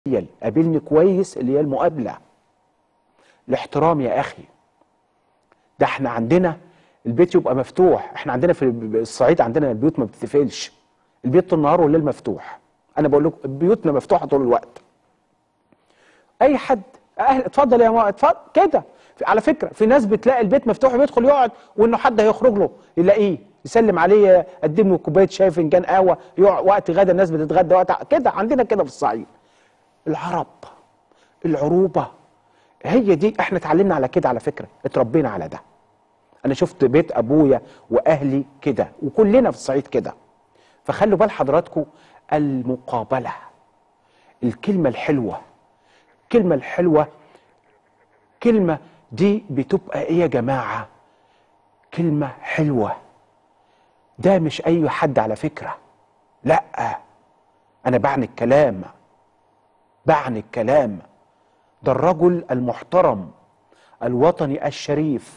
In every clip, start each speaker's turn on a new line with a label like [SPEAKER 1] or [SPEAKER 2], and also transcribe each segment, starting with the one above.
[SPEAKER 1] هي قابلني كويس اللي هي المقابله الاحترام يا اخي ده احنا عندنا البيت يبقى مفتوح احنا عندنا في الصعيد عندنا البيوت ما بتتقفلش البيت طول النهار والليل مفتوح انا بقول لكم بيوتنا مفتوحه طول الوقت اي حد اهل اتفضل يا ماما اتفضل كده في- على فكره في ناس بتلاقي البيت مفتوح ويدخل يقعد وانه حد هيخرج له يلاقيه يسلم عليه يقدم له كوبايه شاي فنجان قهوه يقعد وقت غدا الناس بتتغدى وقت كده عندنا كده في الصعيد العرب العروبه هي دي احنا اتعلمنا على كده على فكره اتربينا على ده انا شفت بيت ابويا واهلي كده وكلنا في الصعيد كده فخلوا بال حضراتكم المقابله الكلمه الحلوه الكلمه الحلوه كلمه دي بتبقى ايه يا جماعه كلمه حلوه ده مش اي حد على فكره لا انا بعني الكلام بعني الكلام ده الرجل المحترم الوطني الشريف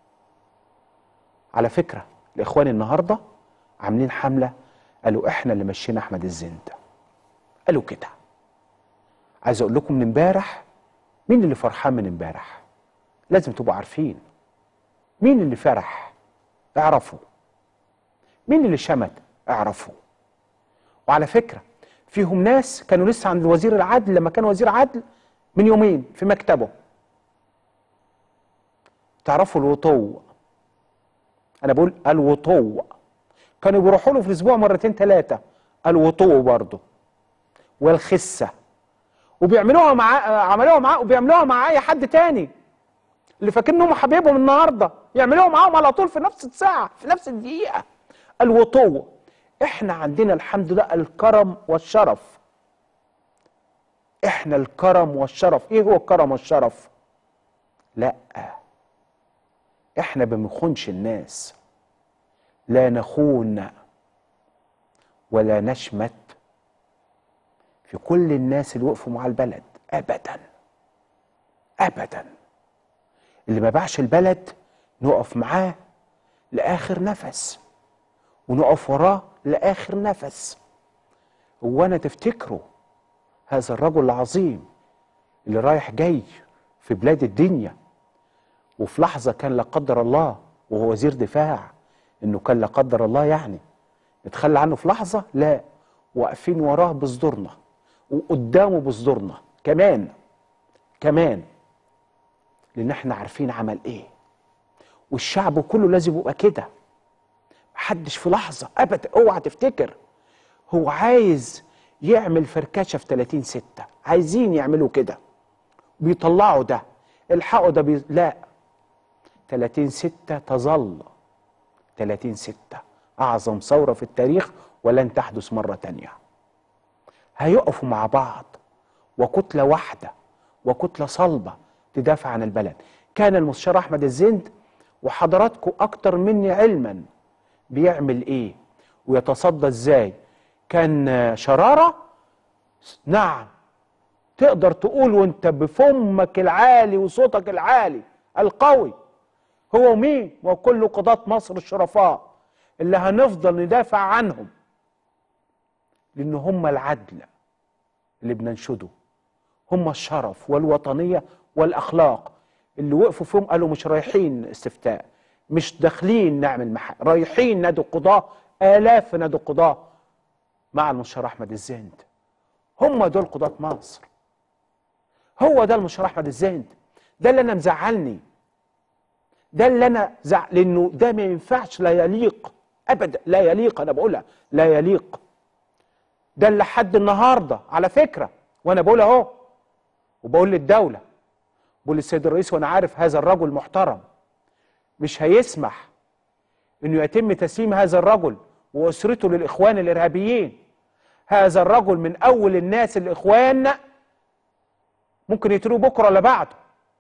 [SPEAKER 1] على فكرة الإخوان النهاردة عاملين حملة قالوا إحنا اللي مشينا أحمد الزند قالوا كده عايز أقول لكم من امبارح مين اللي فرحان من امبارح لازم تبقوا عارفين مين اللي فرح اعرفوا مين اللي شمت اعرفوا وعلى فكرة فيهم ناس كانوا لسه عند وزير العدل لما كان وزير عدل من يومين في مكتبه تعرفوا الوطو انا بقول الوطو كانوا بيروحوا له في الاسبوع مرتين ثلاثه الوطو برضه والخسه وبيعملوها مع عملوها معاه وبيعملوها مع اي حد تاني اللي فاكرين انهم حبيبهم النهارده يعملوها معاهم على طول في نفس الساعه في نفس الدقيقه الوطو احنا عندنا الحمد لله الكرم والشرف احنا الكرم والشرف ايه هو الكرم والشرف لا احنا بنخونش الناس لا نخون ولا نشمت في كل الناس اللي وقفوا مع البلد ابدا ابدا اللي ما باعش البلد نقف معاه لاخر نفس ونقف وراه لاخر نفس هو انا تفتكروا هذا الرجل العظيم اللي رايح جاي في بلاد الدنيا وفي لحظة كان لا قدر الله وهو وزير دفاع انه كان لا قدر الله يعني نتخلى عنه في لحظة لا واقفين وراه بصدورنا وقدامه بصدورنا كمان كمان لان احنا عارفين عمل ايه والشعب كله لازم يبقى كده محدش في لحظة ابدا اوعى تفتكر هو عايز يعمل فركشة في 30 ستة عايزين يعملوا كده بيطلعوا ده الحقوا ده بي... لا 30 ستة تظل 30 ستة أعظم ثورة في التاريخ ولن تحدث مرة تانية هيقفوا مع بعض وكتلة واحدة وكتلة صلبة تدافع عن البلد كان المستشار أحمد الزند وحضراتكم أكتر مني علما بيعمل إيه ويتصدى إزاي كان شرارة نعم تقدر تقول وانت بفمك العالي وصوتك العالي القوي هو مين وكل قضاة مصر الشرفاء اللي هنفضل ندافع عنهم لان هم العدل اللي بننشده هم الشرف والوطنية والأخلاق اللي وقفوا فيهم قالوا مش رايحين استفتاء مش داخلين نعمل محا رايحين نادي القضاة آلاف في نادي القضاة مع المستشار أحمد الزند هم دول قضاة مصر هو ده المستشار أحمد الزند ده اللي أنا مزعلني ده اللي أنا زع... لأنه ده ما ينفعش لا يليق أبدا لا يليق أنا بقولها لا يليق ده اللي لحد النهارده على فكره وانا بقول اهو وبقول للدوله بقول للسيد الرئيس وانا عارف هذا الرجل محترم مش هيسمح انه يتم تسليم هذا الرجل واسرته للاخوان الارهابيين هذا الرجل من اول الناس الاخوان ممكن يقتلوه بكره ولا بعده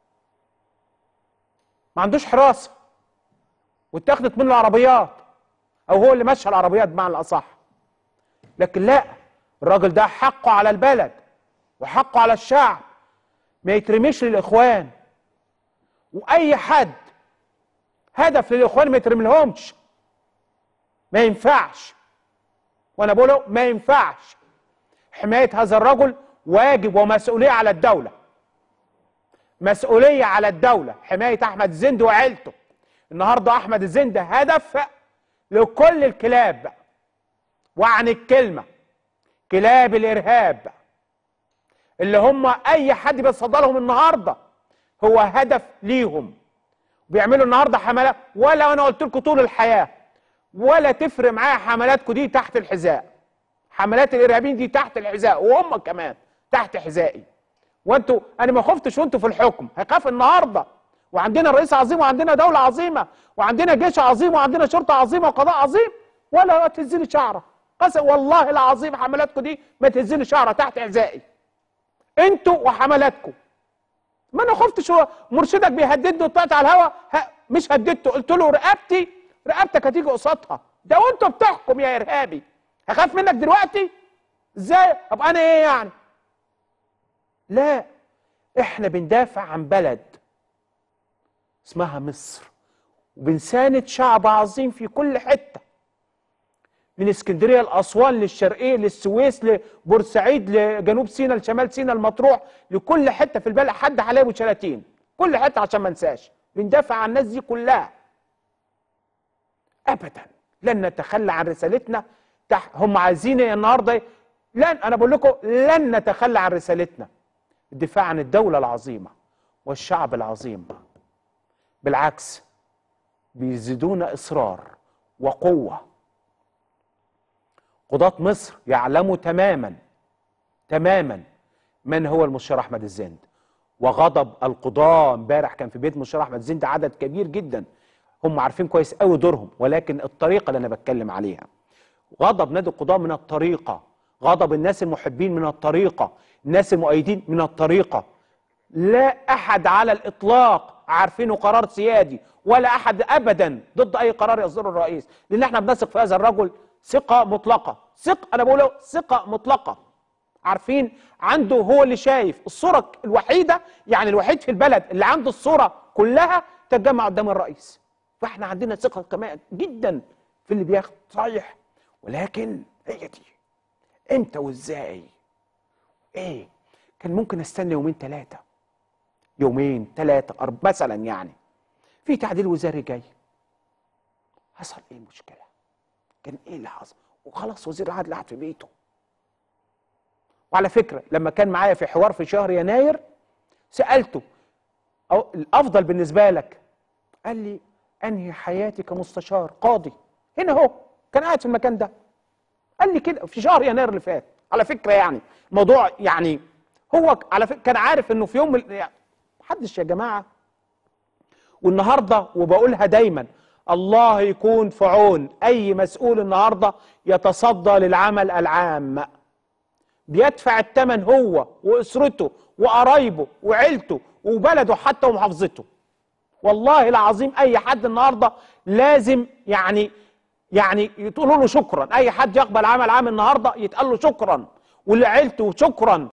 [SPEAKER 1] ما عندوش حراسه واتاخدت منه العربيات او هو اللي مشى العربيات بمعنى الاصح لكن لا الراجل ده حقه على البلد وحقه على الشعب ما يترميش للاخوان واي حد هدف للاخوان ما يترمي لهمش ما ينفعش وانا بقوله ما ينفعش حمايه هذا الرجل واجب ومسؤوليه على الدوله مسؤوليه على الدوله حمايه احمد الزند وعيلته النهارده احمد الزند هدف لكل الكلاب وعن الكلمه كلاب الارهاب اللي هم اي حد بيتصدى لهم النهارده هو هدف ليهم بيعملوا النهارده حملات ولا انا قلت لكم طول الحياه ولا تفرق معايا حملاتكم دي تحت الحذاء حملات الارهابيين دي تحت الحذاء وهم كمان تحت حذائي وانتوا انا ما خفتش وانتوا في الحكم هخاف النهارده وعندنا رئيس عظيم وعندنا دوله عظيمه وعندنا جيش عظيم وعندنا شرطه عظيمه وقضاء عظيم ولا تهزني شعره قسم والله العظيم حملاتكم دي ما تهزني شعره تحت حذائي انتوا وحملاتكم ما انا خفتش هو مرشدك بيهددني وطلعت على الهوا ه- مش هددته قلت له رقبتي رقبتك هتيجي قصادها ده وانتوا بتحكم يا ارهابي هخاف منك دلوقتي ازاي ابقى انا ايه يعني لا احنا بندافع عن بلد اسمها مصر وبنساند شعب عظيم في كل حته من اسكندريه لاسوان للشرقيه للسويس لبورسعيد لجنوب سيناء لشمال سيناء المطروح لكل حته في البلد حد حلاوه وشلاتين كل حته عشان ما انساش بندافع عن الناس دي كلها ابدا لن نتخلى عن رسالتنا تح هم عايزين ايه النهارده إيه؟ لن انا بقول لكم لن نتخلى عن رسالتنا الدفاع عن الدوله العظيمه والشعب العظيم بالعكس بيزيدونا اصرار وقوه قضاة مصر يعلموا تماما تماما من هو المستشار احمد الزند وغضب القضاة امبارح كان في بيت المستشار احمد الزند عدد كبير جدا هم عارفين كويس قوي دورهم ولكن الطريقه اللي انا بتكلم عليها غضب نادي القضاة من الطريقه غضب الناس المحبين من الطريقه الناس المؤيدين من الطريقه لا احد على الاطلاق عارفينه قرار سيادي ولا احد ابدا ضد اي قرار يصدره الرئيس لان احنا بنثق في هذا الرجل ثقه مطلقه ثق انا بقوله ثقه مطلقه عارفين عنده هو اللي شايف الصوره الوحيده يعني الوحيد في البلد اللي عنده الصوره كلها تتجمع قدام الرئيس فاحنا عندنا ثقه كمان جدا في اللي بياخد صحيح ولكن هي دي امتى وازاي ايه كان ممكن استنى يومين ثلاثه يومين ثلاثه أربعة مثلا يعني في تعديل وزاري جاي حصل ايه المشكله كان ايه اللي حصل وخلاص وزير العدل قعد في بيته وعلى فكره لما كان معايا في حوار في شهر يناير سالته أو الافضل بالنسبه لك قال لي انهي حياتي كمستشار قاضي هنا هو كان قاعد في المكان ده قال لي كده في شهر يناير اللي فات على فكره يعني الموضوع يعني هو على فكره كان عارف انه في يوم من يعني محدش يا جماعه والنهارده وبقولها دايما الله يكون في عون اي مسؤول النهارده يتصدى للعمل العام بيدفع الثمن هو واسرته وقرايبه وعيلته وبلده حتى ومحافظته والله العظيم اي حد النهارده لازم يعني يعني يتقولوا له شكرا اي حد يقبل عمل عام النهارده يتقال له شكرا ولعيلته شكرا